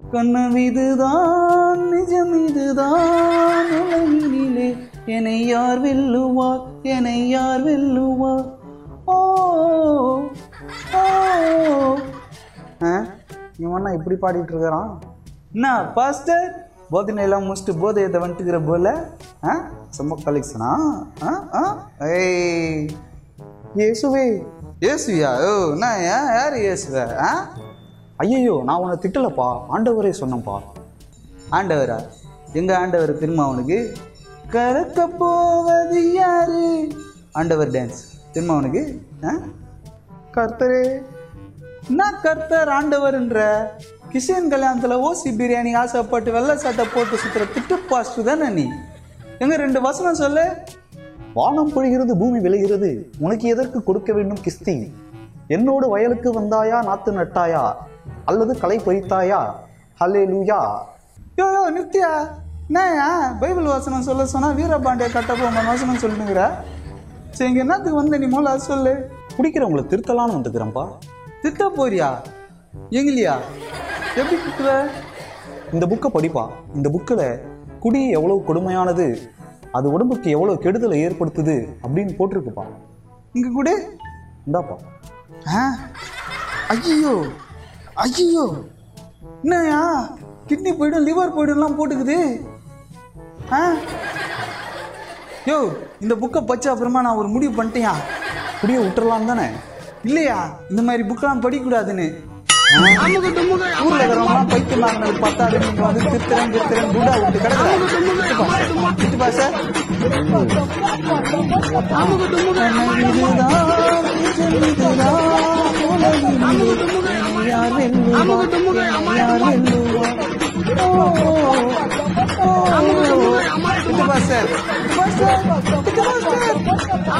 கண்ணம் இதுதான் நிஜம் இதுதான் உலகினிலே என்னை யார் வெல்லுவார் என்னை யார் வெல்லுவார் ஓ ஓ ஆ இவன் இப்படி பாடிட்டு இருக்கிறான் என்ன பாஸ்டர் போதனை எல்லாம் முடிச்சுட்டு போதையத்தை வந்துட்டுக்கிற போல ஆ செம்ம கலெக்ஷனா ஆ ஆ ஏய் இயேசுவே இயேசுயா ஓ நான் ஏன் யார் இயேசுவ ஆ ஐயோ நான் உன்னை திட்டலப்பா ஆண்டவரே சொன்னேன்ப்பா ஆண்டவரா எங்க ஆண்டவர் திரும்ப அவனுக்கு கறக்க போவது யாரு ஆண்டவர் டான்ஸ் திரும்ப அவனுக்கு ஆ கர்த்தரே என்ன கர்த்தர் ஆண்டவர்ன்ற கிஷன் கல்யாணத்தில் ஓசி பிரியாணி ஆசைப்பட்டு வெள்ளை சட்டை போட்டு சுத்துற திட்டு பாஸ்டர் தானே நீ எங்க ரெண்டு வசனம் சொல்லு வானம் பொழிகிறது பூமி விளைகிறது உனக்கு எதற்கு கொடுக்க வேண்டும் கிஸ்தி என்னோடு வயலுக்கு வந்தாயா நாத்து நட்டாயா அல்லது களை பறித்தாயா ஹலே லூயா யோ யோ நித்யா என்னயா பைபிள் வசனம் சொல்ல சொன்னா வீரபாண்டிய கட்டபொம்மன் வசனம் சொல்லுங்கிற சரி இங்க என்னத்துக்கு வந்த நீ மூல அது சொல்லு குடிக்கிறவங்களை திருத்தலான்னு வந்துக்கிறேன்ப்பா திட்ட போறியா எங்கலியா எப்படி திட்டுவ இந்த புக்கை படிப்பா இந்த புக்கில் குடி எவ்வளவு கொடுமையானது அது உடம்புக்கு எவ்வளவு கெடுதலை ஏற்படுத்துது அப்படின்னு போட்டிருக்குப்பா இங்க கூட இந்தாப்பா ஆ ஐயோ ஐயோ என்னயா கிட்னி போயிடும் லிவர் போயிடும்லாம் போட்டுக்குது ஆ யோ இந்த புக்கை படிச்ச அப்புறமா நான் ஒரு முடிவு பண்ணிட்டேயா குடியை விட்டுறலாம் தானே இல்லையா இந்த மாதிரி புக்கெல்லாம் படிக்கக்கூடாதுன்னு ஊர்ல இருக்கிறவங்களாம் பைத்தியம் வாங்கினது பத்தாது நீங்க வந்து திருத்தரன் திருத்தரன் குண்டா விட்டு கிடக்குறேன் சித்துப்பா சார் யார் வெல்லுவா யார் வெல்லுவா சித்துப்பா சார் சித்துப்பா சார் சித்துப்பா சார்